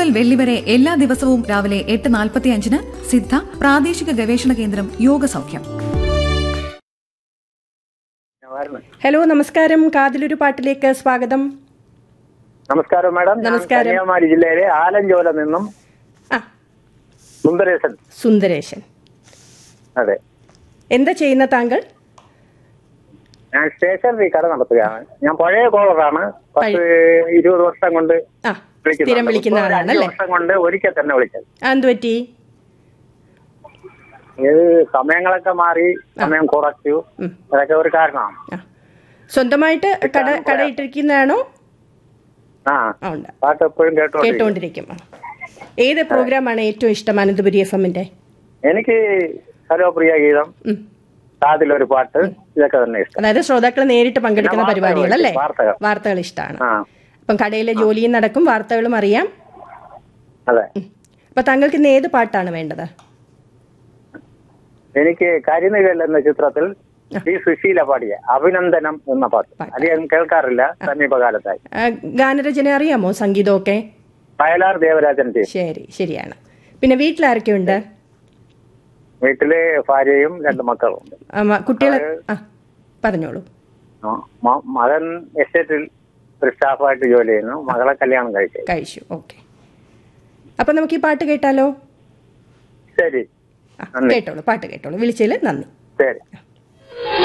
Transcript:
മുതൽ വെള്ളി വരെ എല്ലാ ദിവസവും രാവിലെ എട്ട് നാൽപ്പത്തി അഞ്ചിന് സിദ്ധ പ്രാദേശിക ഗവേഷണ കേന്ദ്രം യോഗ സൗഖ്യം ഹലോ നമസ്കാരം കാതിലൊരു പാട്ടിലേക്ക് സ്വാഗതം നമസ്കാരം മാഡം ഞാൻ നമസ്കാരം. കന്യാകുമാരി ജില്ലയിലെ ആലഞ്ചോല നിന്നും ആ സുന്ദരേശൻ സുന്ദരേശൻ അതെ എന്താ ചെയ്യുന്ന താങ്കൾ ഞാൻ സ്റ്റേഷനറി കട നടത്തുകയാണ് ഞാൻ പഴയ കോളറാണ് പത്ത് ഇരുപത് വർഷം കൊണ്ട് ആ സ്ഥിരം വിളിക്കുന്നുണ്ട്. വിളിക്കുന്ന ഇപ്പൊ ഒരു അഞ്ച് ആളാണല്ലേ വർഷം കൊണ്ട് ഒരിക്കൽ തന്നെ വിളിച്ചത് ആ, എന്ത് പറ്റി ഇത് സമയങ്ങളൊക്കെ മാറി സമയം കുറച്ചു ഉം. അതൊക്കെ ഒരു കാരണമാണ് ആ സ്വന്തമായിട്ട് കട കടയിട്ടിരിക്കുന്നതാണോ ആ ആ ഉണ്ട് പാട്ട് എപ്പോഴും കേട്ടോണ്ടിരിക്കും കേട്ടോണ്ടിരിക്കും ആ. ഏത് പ്രോഗ്രാമാണ് ഏറ്റവും ഇഷ്ടം അനന്തപുരി എഫ് എമ്മിന്റെ എനിക്ക് ഹലോ പ്രിയ ഗീതം കാതിലൊരു പാട്ട് ഇതൊക്കെ തന്നെ ഇഷ്ടം അതായത് ശ്രോതാക്കൾ നേരിട്ട് പങ്കെടുക്കുന്ന പിന്നെ വാർത്തകൾ പരിപാടികൾ അല്ലേ വാർത്തകൾ. വാർത്തകൾ ഇഷ്ടമാണ് ആ അപ്പം കടയിലെ ജോലിയും നടക്കും വാർത്തകളും അറിയാം അതെ അപ്പൊ താങ്കൾക്ക് ഇന്ന് ഏത് പാട്ടാണ് വേണ്ടത് എനിക്ക് കരിനിഴൽ എന്ന ചിത്രത്തിൽ ഈ സുശീല പാടിയ അഭിനന്ദനം എന്ന പാട്ട് അത് ഞാൻ കേൾക്കാറില്ല സമീപകാലത്തായി ആ, ഗാനരചന അറിയാമോ സംഗീതമൊക്കെ വയലാർ ദേവരാജൻ ടീം ശരി ശരിയാണ് പിന്നെ വീട്ടിലാരൊക്കെയുണ്ട് വീട്ടില് ഭാര്യയും രണ്ട് മക്കളും ഉണ്ട് ആ, മ- കുട്ടികളെ ആ പറഞ്ഞോളൂ ആ, മ- മകൻ എസ്റ്റേറ്റിൽ ഒരു സ്റ്റാഫായിട്ട് ജോലി ചെയ്യുന്നു മകളെ കല്യാണം കഴിച്ചു കഴിച്ചു ഓക്കെ അപ്പൊ നമുക്ക് ഈ പാട്ട് കേട്ടാലോ ശരി ആ, നന്ദി. കേട്ടോളൂ പാട്ട് കേട്ടോളൂ വിളിച്ചതിൽ നന്ദി ശരി